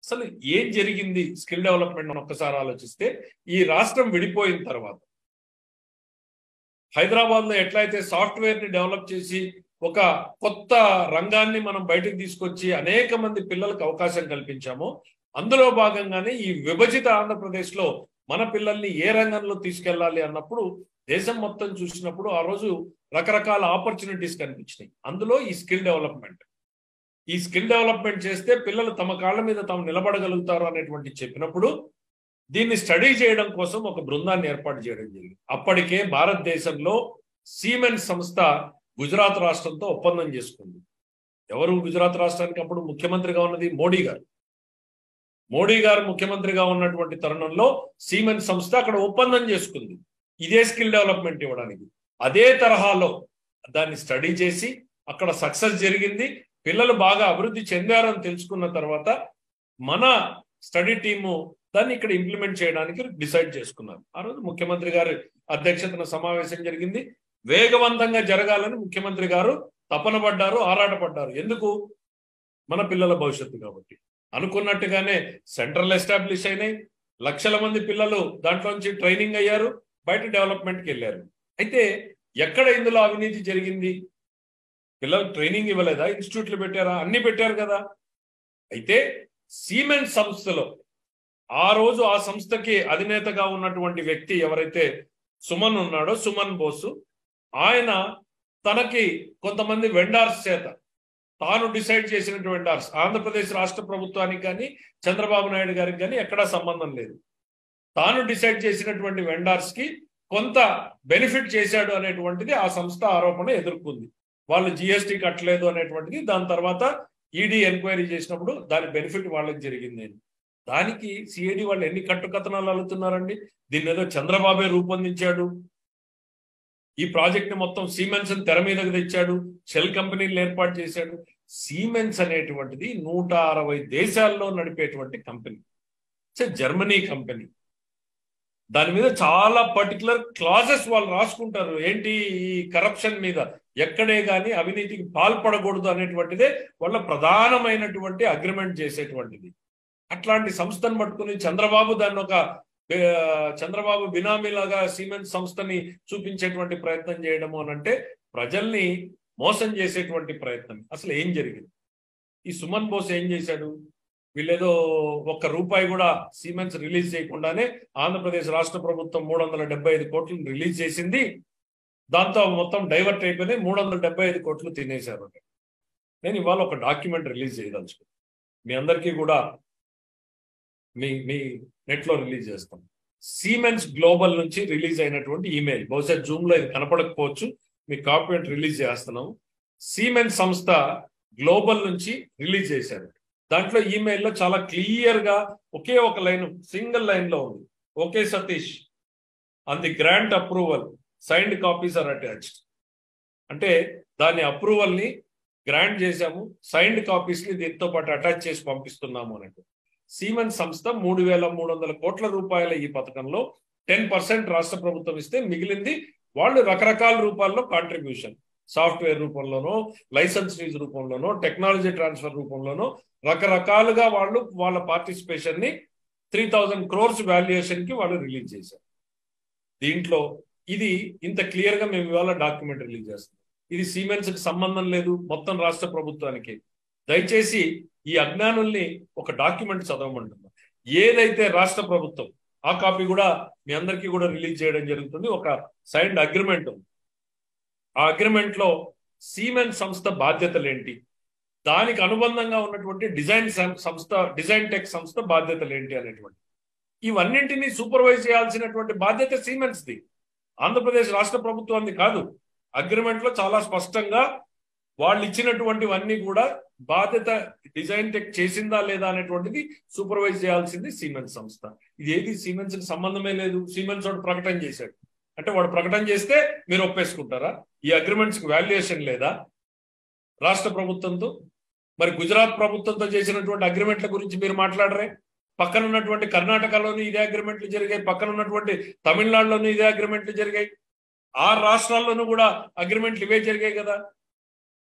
అసలు ఏం జరిగింది స్కిల్ డెవలప్మెంట్ ఒక్కసారి ఆలోచిస్తే ఈ రాష్ట్రం విడిపోయిన తర్వాత హైదరాబాద్ లో ఎట్లయితే సాఫ్ట్వేర్ ని డెవలప్ చేసి ఒక కొత్త రంగాన్ని మనం బయటకు తీసుకొచ్చి అనేక మంది పిల్లలకు అవకాశం కల్పించామో అందులో భాగంగానే ఈ విభజిత ఆంధ్రప్రదేశ్ లో మన పిల్లల్ని ఏ రంగంలో తీసుకెళ్లాలి అన్నప్పుడు దేశం మొత్తం చూసినప్పుడు ఆ రోజు రకరకాల ఆపర్చునిటీస్ కనిపించినాయి అందులో ఈ స్కిల్ డెవలప్మెంట్ ఈ స్కిల్ డెవలప్మెంట్ చేస్తే పిల్లలు తమ కాళ్ళ మీద తాము నిలబడగలుగుతారు అనేటువంటి చెప్పినప్పుడు దీన్ని స్టడీ చేయడం కోసం ఒక బృందాన్ని ఏర్పాటు చేయడం జరిగింది అప్పటికే భారతదేశంలో సీమెన్స్ సంస్థ గుజరాత్ రాష్ట్రంతో ఒప్పందం చేసుకుంది ఎవరు గుజరాత్ రాష్ట్రానికి అప్పుడు ముఖ్యమంత్రిగా ఉన్నది మోడీ గారు మోడీ గారు ముఖ్యమంత్రిగా ఉన్నటువంటి తరుణంలో సీమెన్స్ సంస్థ అక్కడ ఒప్పందం చేసుకుంది ఇదే స్కిల్ డెవలప్మెంట్ ఇవ్వడానికి అదే తరహాలో దాన్ని స్టడీ చేసి అక్కడ సక్సెస్ జరిగింది పిల్లలు బాగా అభివృద్ధి చెందారని తెలుసుకున్న తర్వాత మన స్టడీ టీము దాన్ని ఇక్కడ ఇంప్లిమెంట్ చేయడానికి డిసైడ్ చేసుకున్నారు ఆ రోజు ముఖ్యమంత్రి గారి అధ్యక్షతన సమావేశం జరిగింది వేగవంతంగా జరగాలని ముఖ్యమంత్రి గారు తపన పడ్డారు ఆరాటపడ్డారు ఎందుకు మన పిల్లల భవిష్యత్తు కాబట్టి అనుకున్నట్టుగానే సెంట్రల్ ఎస్టాబ్లిష్ అయినాయి లక్షల మంది పిల్లలు దాంట్లోంచి ట్రైనింగ్ అయ్యారు బయట డెవలప్మెంట్కి వెళ్ళారు అయితే ఎక్కడ ఇందులో అవినీతి జరిగింది పిల్లలకు ట్రైనింగ్ ఇవ్వలేదా ఇన్స్టిట్యూట్లు పెట్టారా అన్ని పెట్టారు కదా అయితే సీమెంట్ సంస్థలో ఆ రోజు ఆ సంస్థకి అధినేతగా ఉన్నటువంటి వ్యక్తి ఎవరైతే సుమన్ ఉన్నాడో సుమన్ బోసు ఆయన తనకి కొంతమంది వెండార్స్ చేత తాను డిసైడ్ చేసినటువంటి వెండార్స్ ఆంధ్రప్రదేశ్ రాష్ట్ర ప్రభుత్వానికి కానీ చంద్రబాబు నాయుడు గారికి కానీ ఎక్కడా సంబంధం లేదు తాను డిసైడ్ చేసినటువంటి వెండార్స్ కి కొంత బెనిఫిట్ చేశాడు అనేటువంటిది ఆ సంస్థ ఆరోపణ ఎదుర్కొంది వాళ్ళు జిఎస్టీ కట్టలేదు అనేటువంటిది దాని తర్వాత ఈడీ ఎంక్వైరీ చేసినప్పుడు దాని బెనిఫిట్ వాళ్ళకి జరిగింది అని దానికి సిఐడి వాళ్ళు ఎన్ని కట్టుకథనాలు అల్లుతున్నారండి దీన్ని ఏదో చంద్రబాబే రూపొందించాడు ఈ ప్రాజెక్ట్ ని మొత్తం సీమెన్స్ తెర మీదకు తెచ్చాడు షెల్ కంపెనీలు ఏర్పాటు చేశాడు సీమెన్స్ అనేటువంటిది నూట అరవై దేశాల్లో నడిపేటువంటి కంపెనీ జర్మనీ కంపెనీ దాని మీద చాలా పర్టికులర్ క్లాజెస్ వాళ్ళు రాసుకుంటారు ఏంటి ఈ కరప్షన్ మీద ఎక్కడే కానీ అవినీతికి పాల్పడకూడదు అనేటువంటిదే వాళ్ళ ప్రధానమైనటువంటి అగ్రిమెంట్ చేసేటువంటిది అట్లాంటి సంస్థను పట్టుకుని చంద్రబాబు దాన్ని ఒక చంద్రబాబు బినామీలాగా సిమెంట్ సంస్థని చూపించేటువంటి ప్రయత్నం చేయడము అని అంటే ప్రజల్ని మోసం చేసేటువంటి ప్రయత్నం అసలు ఏం జరిగింది ఈ సుమన్ బోస్ ఏం చేశాడు వీళ్ళేదో ఒక్క రూపాయి కూడా సిమెంట్స్ రిలీజ్ చేయకుండానే ఆంధ్రప్రదేశ్ రాష్ట్ర ప్రభుత్వం మూడు వందల డెబ్బై ఐదు కోట్లను రిలీజ్ చేసింది దాంతో మొత్తం డైవర్ట్ అయిపోయినాయి మూడు వందల డెబ్బై ఐదు కోట్లు తినేశారు నేను ఇవాళ ఒక డాక్యుమెంట్ రిలీజ్ చేయదలుచుకున్నాను మీ అందరికీ కూడా మీ మీ నెట్లో రిలీజ్ చేస్తాం సీమెన్స్ గ్లోబల్ నుంచి రిలీజ్ అయినటువంటి ఈమెయిల్ బహుశా జూమ్ లో ఇది కనపడకపోవచ్చు మీ కాపీ రిలీజ్ చేస్తున్నాం సీమెన్స్ సంస్థ గ్లోబల్ నుంచి రిలీజ్ చేశారు దాంట్లో ఈమెయిల్లో చాలా క్లియర్ గా ఒకే ఒక లైన్ సింగిల్ లైన్ లో ఉంది okay Satish on the grant approval signed copies are attached అంటే దాని అప్రూవల్ ని గ్రాంట్ చేశాము సైన్డ్ కాపీస్ ని దీంతో పాటు అటాచ్ చేసి పంపిస్తున్నాము అన్నట్టు సీమన్ సంస్థ మూడు వేల మూడు వందల కోట్ల రూపాయల ఈ పథకంలో టెన్ పర్సెంట్ రాష్ట్ర ప్రభుత్వం ఇస్తే మిగిలింది వాళ్ళు రకరకాల రూపాల్లో కాంట్రిబ్యూషన్ సాఫ్ట్వేర్ రూపంలోనో లైసెన్స్ ఫీజు రూపంలోనో టెక్నాలజీ ట్రాన్స్ఫర్ రూపంలోనో రకరకాలుగా వాళ్ళు వాళ్ళ పార్టిసిపేషన్ ని త్రీ థౌజండ్ క్రోర్స్ వాల్యుయేషన్ కి వాళ్ళు రిలీజ్ చేశారు దీంట్లో ఇది ఇంత క్లియర్ గా మేము ఇవాళ డాక్యుమెంట్ రిలీజ్ చేస్తాం ఇది సీమెన్స్ కి సంబంధం లేదు మొత్తం రాష్ట్ర ప్రభుత్వానికి దయచేసి ఈ అజ్ఞానుల్ని ఒక డాక్యుమెంట్ చదవమంటున్నాం ఏదైతే రాష్ట్ర ప్రభుత్వం ఆ కాపీ కూడా మీ అందరికీ కూడా రిలీజ్ చేయడం జరుగుతుంది ఒక సైన్డ్ అగ్రిమెంట్ ఆ అగ్రిమెంట్ లో సీమెన్ సంస్థ బాధ్యతలు ఏంటి దానికి అనుబంధంగా ఉన్నటువంటి డిజైన్ సంస్థ డిజైన్ టెక్ సంస్థ బాధ్యతలు ఏంటి అనేటువంటి ఇవన్నింటినీ సూపర్వైజ్ చేయాల్సినటువంటి బాధ్యత సీమెన్స్ ది ఆంధ్రప్రదేశ్ రాష్ట్ర ప్రభుత్వాన్ని కాదు అగ్రిమెంట్ లో చాలా స్పష్టంగా వాళ్ళు ఇచ్చినటువంటివన్నీ కూడా బాధ్యత డిజైన్ టెక్ చేసిందా లేదా అనేటువంటిది సూపర్వైజ్ చేయాల్సింది సీమెన్స్ సంస్థ ఇది ఏది సీమెన్స్ కి సంబంధమే లేదు సీమెన్స్ వాడు ప్రకటన చేశాడు అంటే వాడు ప్రకటన చేస్తే మీరు ఒప్పేసుకుంటారా ఈ అగ్రిమెంట్స్ కి వాల్యుయేషన్ లేదా రాష్ట్ర ప్రభుత్వంతో మరి గుజరాత్ ప్రభుత్వంతో చేసినటువంటి అగ్రిమెంట్ల గురించి మీరు మాట్లాడరే పక్కన ఉన్నటువంటి కర్ణాటకలోని ఇదే అగ్రిమెంట్లు జరిగాయి పక్కన ఉన్నటువంటి తమిళనాడులోని ఇదే అగ్రిమెంట్లు జరిగాయి ఆ రాష్ట్రాల్లోనూ కూడా అగ్రిమెంట్లు ఇవే జరిగాయి కదా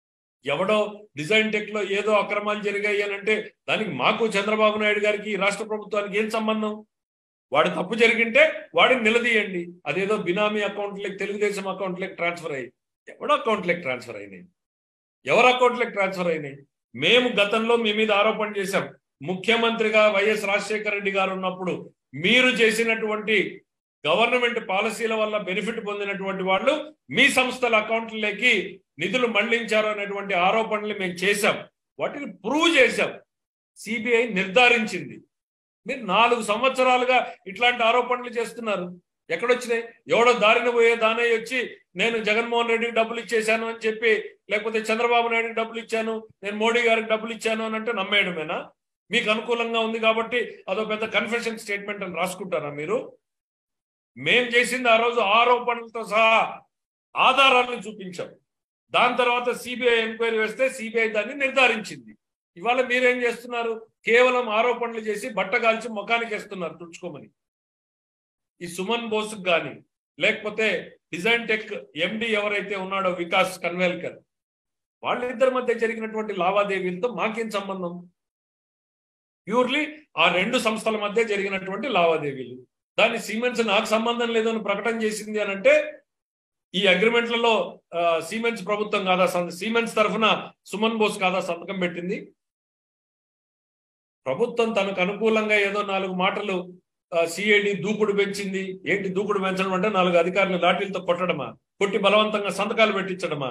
ఎవడో డిజైన్ టెక్ లో ఏదో అక్రమాలు జరిగాయి అని అంటే దానికి మాకు చంద్రబాబు నాయుడు గారికి ఈ రాష్ట్ర ప్రభుత్వానికి ఏం సంబంధం వాడు తప్పు జరిగింటే వాడిని నిలదీయండి అదేదో బినామీ అకౌంట్లకి తెలుగుదేశం అకౌంట్లకి ట్రాన్స్ఫర్ అయ్యి ఎవడో అకౌంట్లకి ట్రాన్స్ఫర్ అయినాయి ఎవరి అకౌంట్లకి ట్రాన్స్ఫర్ అయినాయి మేము గతంలో మీ మీద ఆరోపణ చేశాం ముఖ్యమంత్రిగా వైఎస్ రాజశేఖర రెడ్డి గారు ఉన్నప్పుడు మీరు చేసినటువంటి గవర్నమెంట్ పాలసీల వల్ల బెనిఫిట్ పొందినటువంటి వాళ్ళు మీ సంస్థల అకౌంట్లకి నిధులు మళ్లించారు అనేటువంటి ఆరోపణలు మేము చేశాం వాటిని ప్రూవ్ చేశాం సిబిఐ నిర్ధారించింది మీరు నాలుగు సంవత్సరాలుగా ఇట్లాంటి ఆరోపణలు చేస్తున్నారు ఎక్కడొచ్చినాయి ఎవడో దారిన పోయే దానయ్య వచ్చి నేను జగన్మోహన్ రెడ్డికి డబ్బులు ఇచ్చేశాను అని చెప్పి లేకపోతే చంద్రబాబు నాయుడుకి డబ్బులు ఇచ్చాను నేను మోడీ గారికి డబ్బులు ఇచ్చాను అని అంటే నమ్మేయడమేనా మీకు అనుకూలంగా ఉంది కాబట్టి అదో పెద్ద కన్ఫెషన్ స్టేట్మెంట్ అని రాసుకుంటారా మీరు మేం చేసింది ఆ రోజు ఆరోపణలతో సహా ఆధారాలను చూపించాం దాని తర్వాత సిబిఐ ఎంక్వైరీ వేస్తే సిబిఐ దాన్ని నిర్ధారించింది ఇవాళ మీరేం చేస్తున్నారు కేవలం ఆరోపణలు చేసి బట్టగాల్చి ముఖానికి వేస్తున్నారు తుడుచుకోమని ఈ సుమన్ బోస్ కానీ లేకపోతే డిజైన్ టెక్ ఎండి ఎవరైతే ఉన్నాడో వికాస్ కన్వేల్కర్ వాళ్ళిద్దరి మధ్య జరిగినటువంటి లావాదేవీలతో మాకేం సంబంధం ప్యూర్లీ ఆ రెండు సంస్థల మధ్య జరిగినటువంటి లావాదేవీలు దాన్ని సీమెన్స్ నాకు సంబంధం లేదని ప్రకటన చేసింది అని అంటే ఈ అగ్రిమెంట్లలో సీమెన్స్ ప్రభుత్వం కాదా సీమెన్స్ తరఫున సుమన్ బోస్ కాదా సంతకం పెట్టింది ప్రభుత్వం తనకు అనుకూలంగా ఏదో నాలుగు మాటలు సిఐడి దూకుడు పెంచింది ఏంటి దూకుడు పెంచడం అంటే నాలుగు అధికారులు లాఠీలతో కొట్టడమా కొట్టి బలవంతంగా సంతకాలు పెట్టించడమా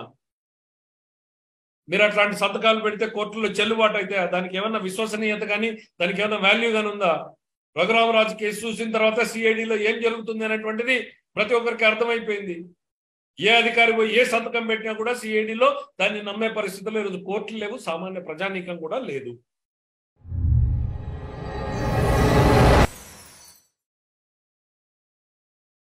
మీరు అట్లాంటి సంతకాలు పెడితే కోర్టులో చెల్లుబాటు అయితే దానికి ఏమన్నా విశ్వసనీయత కానీ దానికి ఏమన్నా వాల్యూ కానీ ఉందా రఘురామరాజు కేసు చూసిన తర్వాత సిఐడిలో ఏం జరుగుతుంది అనేటువంటిది ప్రతి ఒక్కరికి అర్థమైపోయింది ఏ అధికారి పోయి ఏ సంతకం పెట్టినా కూడా సిఐడిలో దాన్ని నమ్మే పరిస్థితుల్లో ఈరోజు కోర్టులు లేవు సామాన్య ప్రజానీకం కూడా లేదు